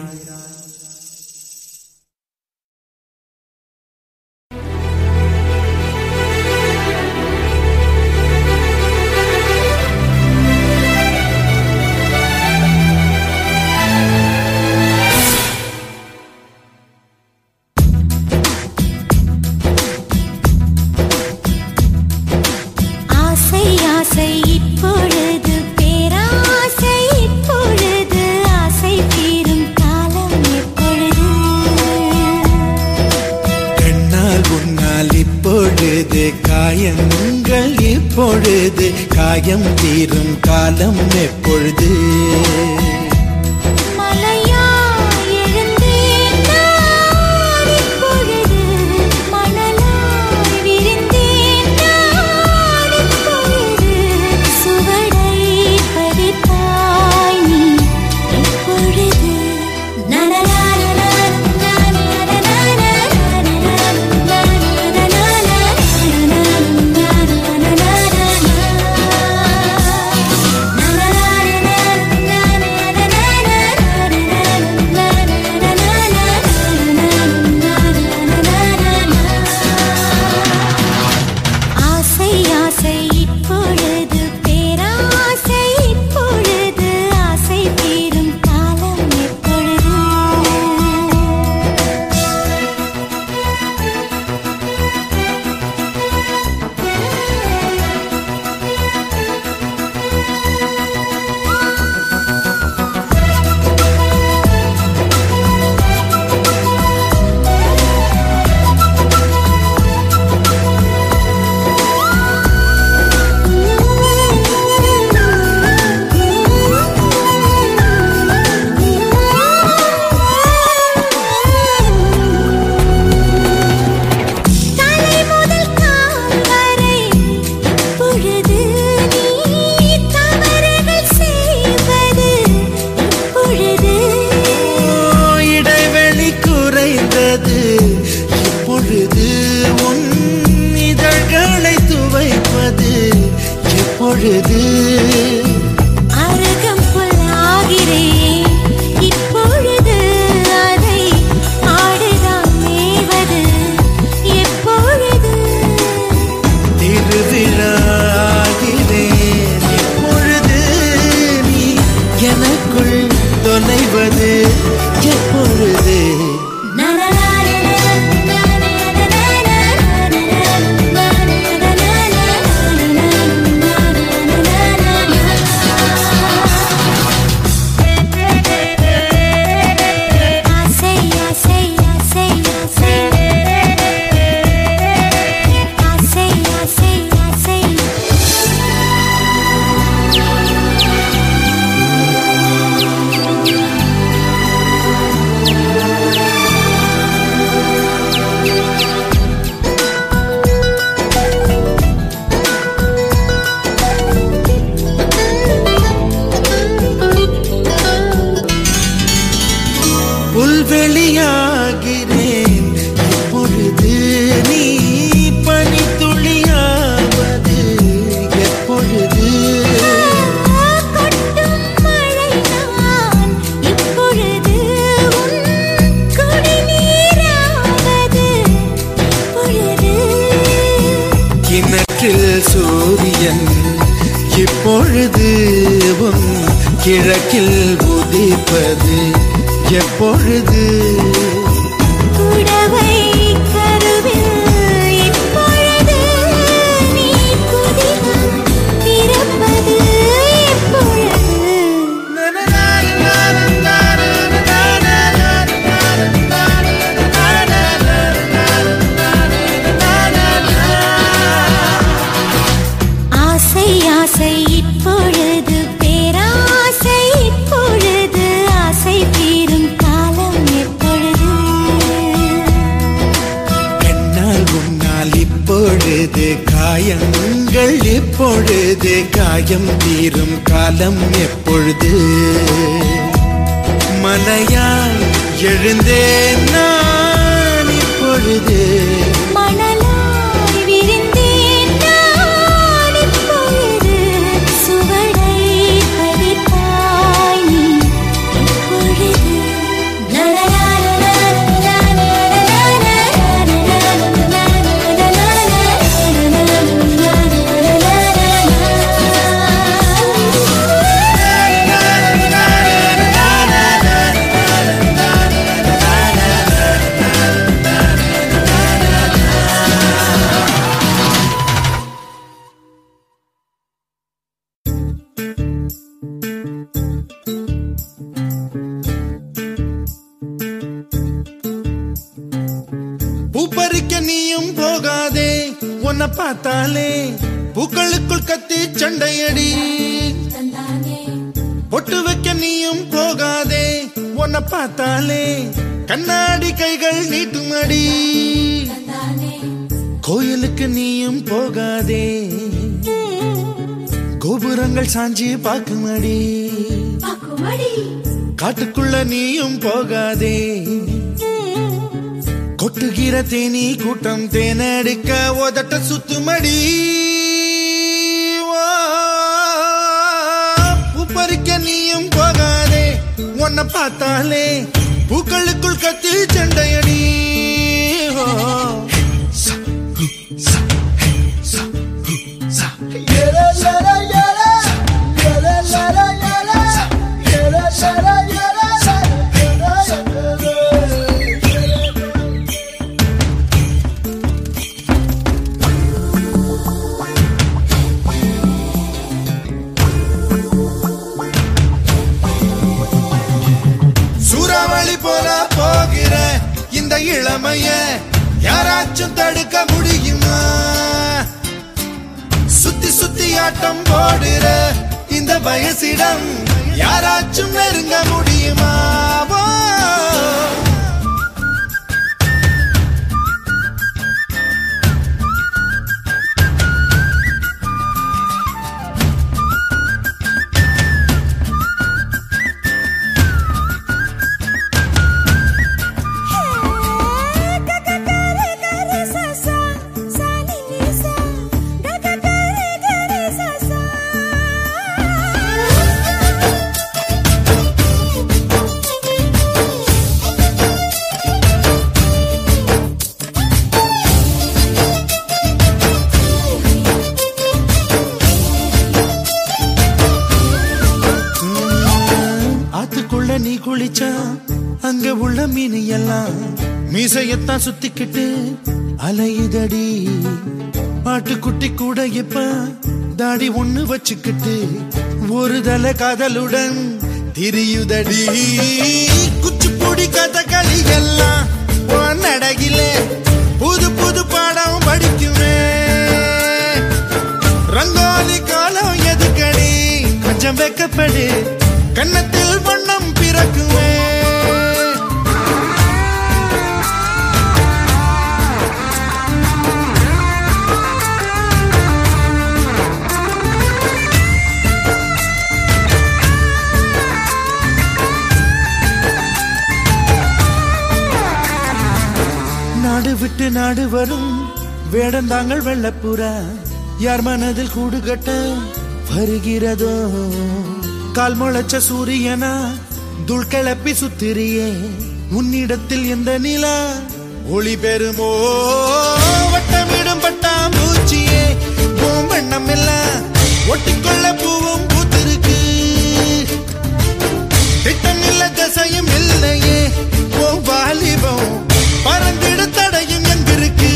ஆசை ஆசை இப்பொழுது பேராசை இப்பொழுது ஆசை தீரும் காலம் எப்பொழுது கண்ணால் உன்னால் இப்பொழுது காயங்கள் இப்பொழுது காயம் தீரும் காலம் எப்பொழுது மலையாய் எழுந்தேன் நான் இப்பொழுது மணலாய் விரிந்தேன் நான் இப்பொழுது சுவடை பதித்தாய் நீ இப்பொழுது ஆசை ஆசை இப்பொழுது பேராசை இப்பொழுது ஆசை தீரும் காலம் எப்பொழுது தலை முதல் கால் வரை இப்பொழுது நீ தவறுகள் செய்வது இப்பொழுது இடைவெளி குறைந்தது இப்பொழுது உன் இதழ்களை துவைப்பது எப்பொழுது அருகம் புல்லாகிறேன் இப்பொழுது அதை ஆடுதான் மேவது எப்பொழுது திருவிழாகிறேன் எப்பொழுது நீ எனக்குள் தொலைவது எப்பொழுது ஆசை ஆசை ஆசை ஆசை ஆசை ஆசை ஆசை புல்வெளியாகிறேன் எப்பொழுது நீ பனித்துளியாவது எப்பொழுது கொட்டும் மழை நான் இப்பொழுது உன் எப்பொழுது உன் கிழக்கில் உதிப்பது எப்பொழுது புடவை கருவில் இப்பொழுது நீ புதினம் பிறப்பது எப்பொழுது ஆசை ஆசை இப்பொழுது பேராசை இப்பொழுது ஆசை தீரும் காலம் எப்பொழுது கண்ணால் உன்னால் இப்பொழுது காயங்கள் இப்பொழுது காயம் தீரும் காலம் எப்பொழுது மலையால் எழுந்தேன் நான் இப்பொழுது மணலாய் விரிந்தேன் நான் இப்பொழுது சுவடை பதித்தாய் நீ இப்பொழுது பூப்பறிக்க நீயும் போகாதே உன்னை பார்த்தாலே பூக்களுக்குள் கத்தி சண்டையடி பொட்டு வைக்க நீயும் போகாதே உன்னை பார்த்தாலே கண்ணாடி கைகள் நீட்டுமடி கோயிலுக்கு நீயும் போகாதே கோபுரங்கள் சாஞ்சி பார்க்குமடி காட்டுக்குள்ள நீயும் போகாதே கொட்டுகிற தேனி கூட்டம் தேனடிக்க உதட்ட சுத்துமடி வா, பூ பறிக்க நீயும் போகாதே உன்னை பார்த்தாலே பூக்களுக்குள் கத்தி சண்டையடி ஓ. சூறாவளி போல போகிற இந்த இளமைய யாராச்சும் தடுக்க முடியுமா சுத்தி சுத்தி ஆட்டம் போடுற இந்த வயசிடம் யாராச்சும் நெருங்க முடியுமா வா. ஆத்துக்குள்ள நீ குளிச்சா அங்க உள்ள மீன் எல்லாம் மீசையத்தான் சுத்திக்கிட்டு அலையுதடி பாட்டுக்குட்டி கூட இப்ப தாடி ஒண்ணு வச்சுக்கிட்டு ஒரு தல காதலுடன் திரியுதடி குச்சிப்புடி கதகளி எல்லாம் உன் நடையிலே புது புது பாடம் படிக்குமே ரங்கோலி காலம் எதுக்கடி கொஞ்சம் வெக்கப்படு கன்னத்தில் வண்ணம் பிறக்குமே நாடு விட்டு நாடு வரும் வேடந்தாங்கள் வெள்ளப்புறா யார் மனதில் கூடு கட்ட வருகிறதோ கால் முளைச்ச சூரியனா துள் கிளப்பி சுத்திரியே உன்னிடத்தில் எந்த நிலா ஒளி பெறுமோ வட்டமிடும் பட்டாம்பூச்சியே பூம்பண்ணம் இல்ல ஒட்டிக்கொள்ள பூவும் பூத்திருக்கு திட்டம் இல்ல திசையும் இல்லையே ஓ வாலிபம் பறந்திட தடையும் எங்கிருக்கு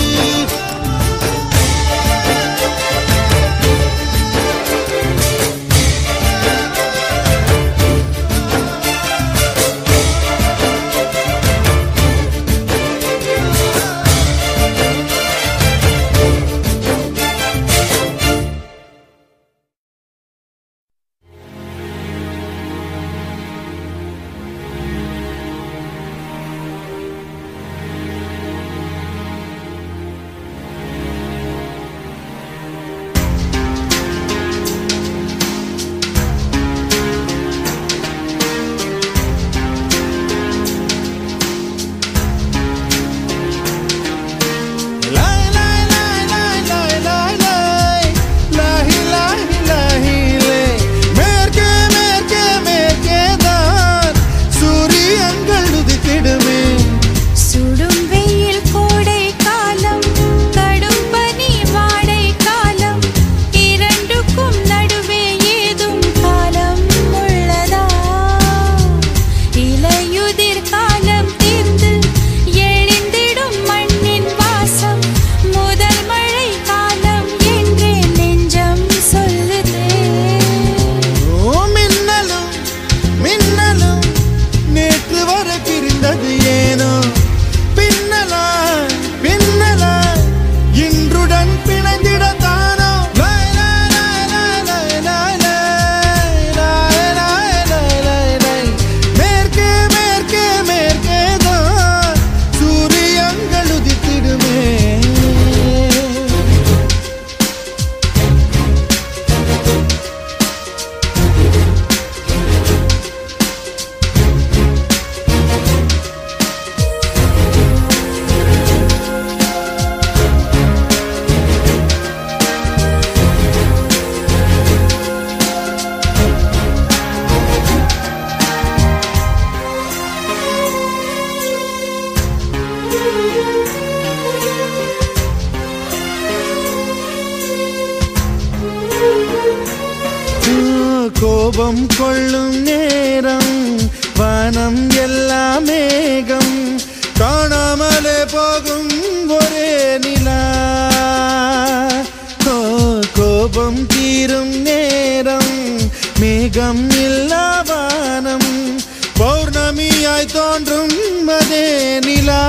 லாய் லாய் லாய் லாய் லாய் லாய் லாய் லாஹி லாஹி லாஹி லே மேற்கே மேற்கே மேற்கே தான் சூரியங்கள் உதித்திடுமே சுடும் வெயில் கோடை காலம் கடும் பனி வாடை காலம் இரண்டுக்கும் நடுவே ஏதும் காலம் உள்ளதா இலையுதிர் காலம் தீர்ந்து எழுந்திடும் மண்ணின் வாசம் முதல் மழை காலம் என்றே நெஞ்சம் சொல்லுதே ஓ மின்னலும் மின்னலும் நேற்று வரை பிரிந்தது ஏனோ பின்னலாய் பின்னலாய் இன்றுடன் பிணைந்திடத்தானோ லாய் லாய் லாய் லாய் லாய் லாய் லாய் லாய் லாய் லாய் லாய். மேற்கே மேற்கே மேற்கே தான் சூரியங்கள் உதித்திடுமே கோபம் கொள்ளும் நேரம் வானம் எல்லாம் மேகம் காணாமலே போகும் ஒரே நிலா ஓ, கோபம் தீரும் நேரம் மேகம் இல்லா வானம் பௌர்ணமியாய் தோன்றும் அதே நிலா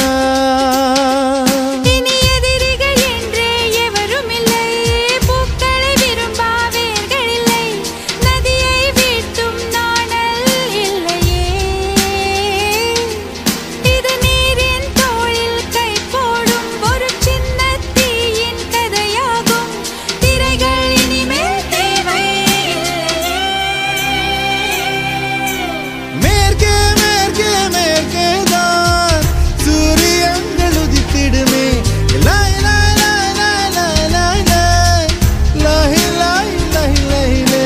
இனி எதிரிகள் என்றே எவரும் இல்லை பூக்களை விரும்பா வேர்கள் இல்லை நதியை வீழ்த்தும் நாணல் இல்லையே இது நீரின் தோளில் கை போடும் ஒரு சின்ன தீயின் கதையாகும் திரைகள் இனிமேல் தேவை மேற்கே மேற்கே மேற்கே தான் சூரியங்கள் உதித்திடுமே லாய் லாய் லாய் லாய் லாய் லாய் லாய் லாஹி லாய் லாஹி லாஹி லே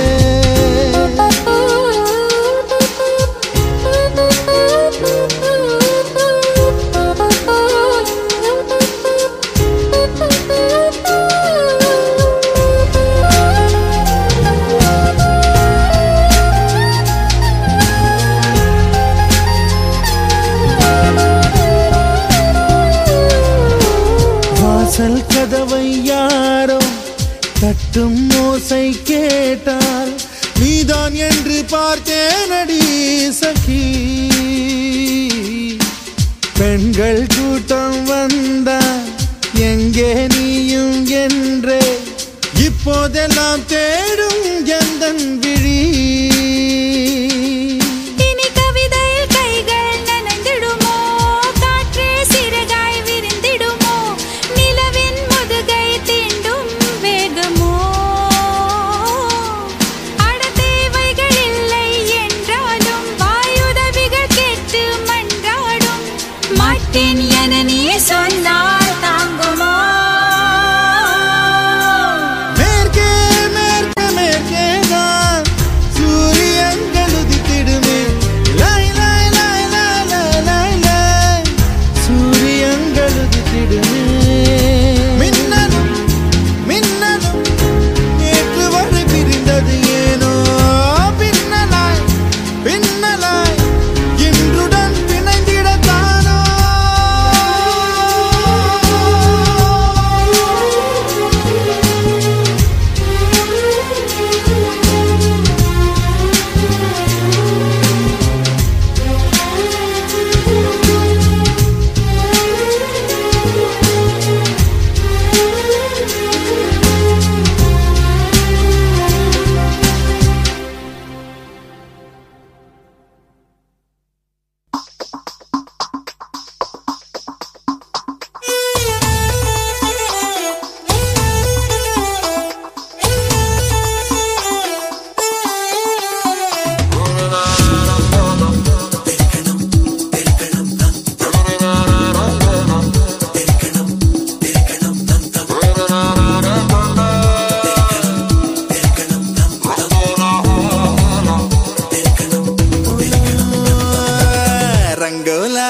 வாசல் கதவை யாரோ தட்டும் ஓசை கேட்டால் நீதான் என்று பார்த்தேனடி சகி பெண்கள் கூட்டம் வந்தா எங்கே நீயும் என்றே இப்போதெல்லாம் தேடும் எந்தன் விழி இனி கவிதையில் கைகள் நனைந்திடுமோ காற்றே சிறகாய் விரிந்திடுமோ நிலவின் முதுகை தீண்டும் வேகமோ அட தேவைகள் இல்லை என்றாலும் வாயுதவிகள் கேட்டு மன்றாடும் மாட்டேன் என நீ சொன்னால் தாங்குமோ மேற்கே மேற்கே மேற்கே தான் சூரியங்கள் உதித்திடுமே லாய் லாய் லாய் லாய் லாய் லாய் லாய் சூரியங்கள் உதித்திடுமே மின்னலும் மின்னலும் நேற்று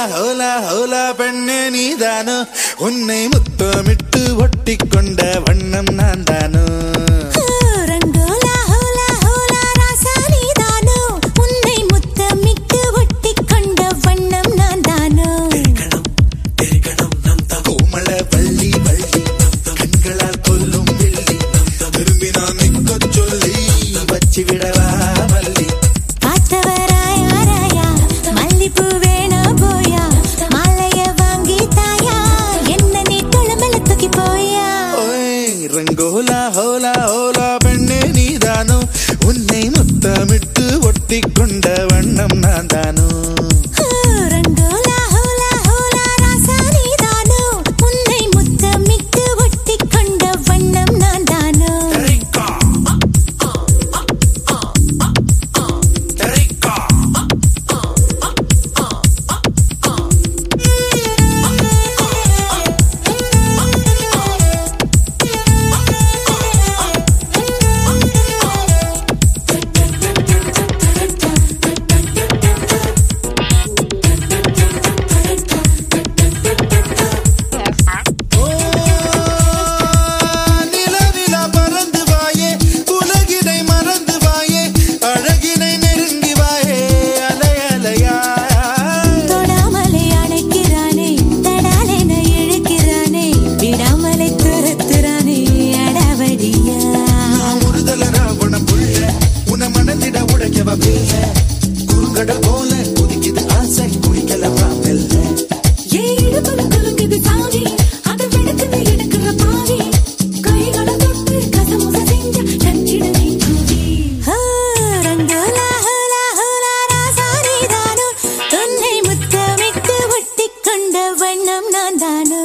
ஹோலா ஹோலா பெண்ணே நீதானோ உன்னை முத்தமிட்டு ஒட்டிக்கொண்ட வண்ணம் நான் தானோ ரங்கோலா ஹோலா ஹோலா ராசா நீதானோ உன்னை முத்தமிட்டு ஒட்டிக்கொண்ட வண்ணம் நான் தானோ கோமள வள்ளி வள்ளி கண்களால் கொல்லும் வெள்ளி திரும்பி நான் நிற்க சொல்லி வச்சு விடவா வள்ளி பார்த்தவராயா ராயா மல்லிப்பூ வேணா போயா மாலைய வாங்கி தாயா என்ன நீ குழம்பல தூக்கி போயா ஓய் ரங்கோலா ஹோலா ஹோலா பெண்ணே நீதானோ உன்னை முத்தமிட்டு ஒட்டிக்கொண்ட வண்ணம் நான் தானோ ரங்கோலா ஹோலா ஹோலா ராசா நீதானோ உன்னை முத்தமிட்டு ஒட்டிக்கொண்ட வண்ணம் நான் தானோ நில நில பறந்து வாயே உலகினை மறந்து வாயே அழகினை நெருங்கி வாயே அலை அலையா தொடாமலே அணைக்கிறானே தடாலென இழுக்கிறானே விடாமலே துரத்துறானே அடவடியா நான் ஒருதல ராவணம் புள்ள உன மனதிட உடைக்கவ பிள்ள குறுங்கடல் போல குதிக்குது ஆசை குடிக்கல பாப்பல்ல ஏழுபல குலுங்குது சாவி அதை வெடுக்குது எடுக்கிற பாவி கைகளை தொட்டு கசமுச செஞ்ச நஞ்சிட நீ கூவி ரங்கோலா ஹோலா ஹோலா ராசா நீதானோ உன்னை முத்தமிட்டு ஒட்டிக்கொண்ட வண்ணம் நான் தானோ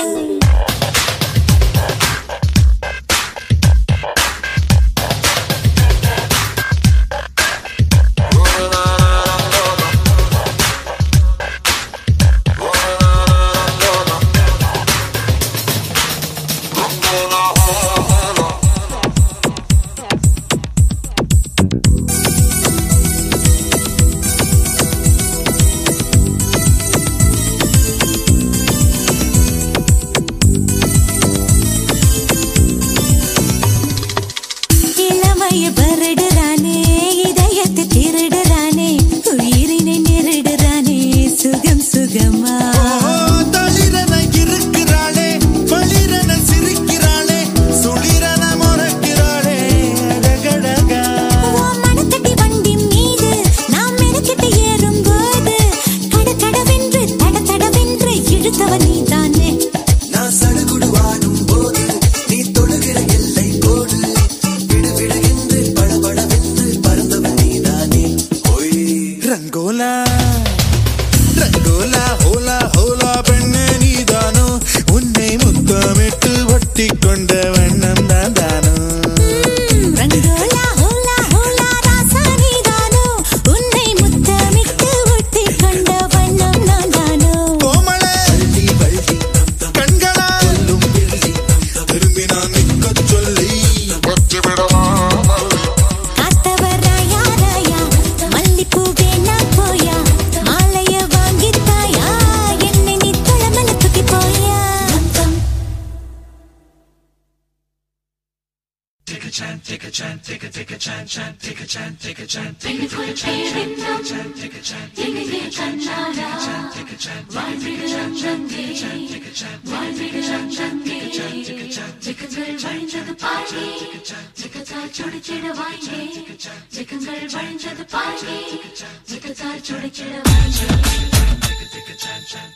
இளமைய பருடுறானே இதயத்தை திருடுறானே உயிரினை நெருடுறானே சுகம் சுகமா தளிரன இருக்கிறாளே பளிரன சிரிக்கிறாளே சுளிரன முறைக்கிறாளே அடகடகா உன் மனத்தட்டி வண்டி மீது நாம் மெனக்கிட்டு ஏறும்போது கட கடவென்று தட தடவென்று இழுத்தவன் நீதானே நான் சடுகுடு வாடும் போது நீ தொடுகிற எல்லை கோடு விடு விடு என்று படபடவென்று பறந்தவன் நீதானே ஒய் ரங்கோலா ரங்கோலா ஹோலா ஹோலா பெண்ணே நீதானோ உன்னை முத்தமிட்டு ஒட்டிக்கொண்ட வண்ணம் தான் தானோ ரங்கோலா ஹோலா ஹோலா ராசா நீதானோ உன்னை முத்தமிட்டு ஒட்டிக்கொண்ட வண்ணம் நான் தானோ கோமள வள்ளி வள்ளி கண்களா கொல்லும் வெள்ளி திரும்பி நான் நிற்க சொல்லி வச்சு விடவா வள்ளி காத்தவர் ராயா ராயா மல்லிப்பூ வேணா போயா மாலைய வாங்கி தாயா என்னை நீ குழம்பல தூக்கி போயா சிக்கங்கள் வழிஞ்சது பாருங்க சிக்கத்தார் சுடிச்சிட வாங்கி